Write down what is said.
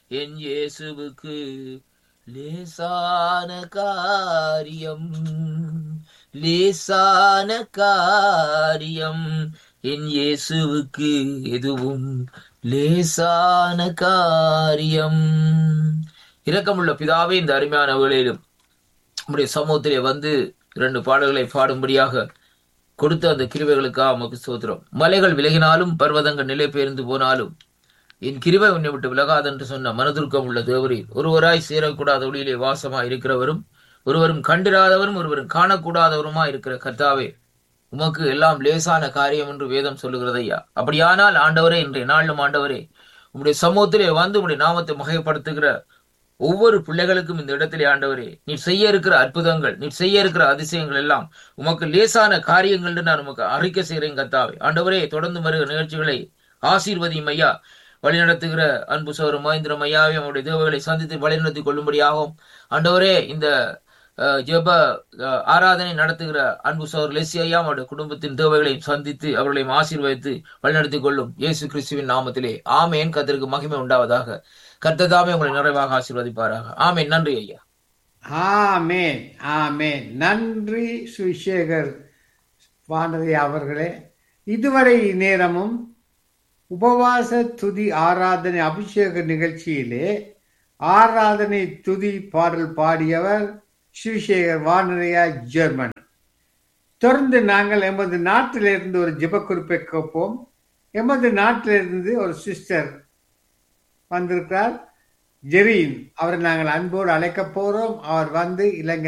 என் இயேசுவுக்கு லேசான காரியம் லேசான காரியம் என் இயேசுவுக்கு எதுவும் லேசான காரியம் இரக்கமுள்ள பிதாவே இந்த அருமையான வேளையிலும் நம்முடைய சமூகத்திலே வந்து இரண்டு பாடல்களை பாடும்படியாக கொடுத்த அந்த கிருவைகளுக்காக உமக்கு சோத்திரம் மலைகள் விலகினாலும் பர்வதங்கள் நிலை பெயர்ந்து போனாலும் என் கிருவை உன்னை விட்டு விலகாது என்று சொன்ன மனதுருக்கம் உள்ள தேவரீர் ஒருவராய் சேரக்கூடாத ஒளியிலே வாசமாய் இருக்கிறவரும் ஒருவரும் கண்டிராதவரும் ஒருவரும் காணக்கூடாதவருமா இருக்கிற கர்த்தாவே உமக்கு எல்லாம் லேசான காரியம் என்று வேதம் சொல்லுகிறது ஐயா அப்படியானால் ஆண்டவரே இன்றைய நாளிலும் ஆண்டவரே உம்முடைய சமூகத்திலே வந்து உம்முடைய நாமத்தை மகைப்படுத்துகிற ஒவ்வொரு பிள்ளைகளுக்கும் இந்த இடத்திலே ஆண்டவரே நீ செய்ய இருக்கிற அற்புதங்கள் நீ செய்ய இருக்கிற அதிசயங்கள் எல்லாம் உமக்கு லேசான காரியங்கள் என்று நான் உமக்கு அறிக்கை செய்கிறேன் கத்தாவே ஆண்டவரே தொடர்ந்து வருகிற நிகழ்ச்சிகளை ஆசீர்வதியும் ஐயா வழிநடத்துகிற அன்பு சோறு மகேந்திரம் ஐயாவே அவருடைய தேவைகளை சந்தித்து வழிநடத்தி கொள்ளும்படியாகவும் ஆண்டவரே இந்த அஹ், ஜெப அஹ், ஆராதனை நடத்துகிற அன்பு சோர் லெசி ஐயா அவருடைய குடும்பத்தின் தேவைகளையும் சந்தித்து அவர்களையும் ஆசீர்வதித்து வழிநடத்தி கொள்ளும் இயேசு கிறிஸ்துவின் நாமத்திலே ஆமேன் கத்திற்கு மகிமை உண்டாவதாக கர்த்ததாமே உங்களை நிறைவாக ஆசீர்வதிப்பாராக ஆமேன் நன்றி ஐயா ஆமேன் ஆமேன் நன்றி சுசேகர் வானதி அவர்களே இதுவரை நேரமும் உபவாச துதி ஆராதனை அபிஷேக நிகழ்ச்சியிலே ஆராதனை துதி பாடல் பாடியவர் சுசேகர் வானதியா ஜெர்மன் தொடர்ந்து நாங்கள் எமது நாட்டிலிருந்து ஒரு ஜெப குறிப்பை கேட்போம் எமது நாட்டிலிருந்து ஒரு சிஸ்டர் வந்திருக்கிறார் ஜெரீன் அவரை நாங்கள் அன்போடு அழைக்க போறோம் அவர் வந்து இலங்கை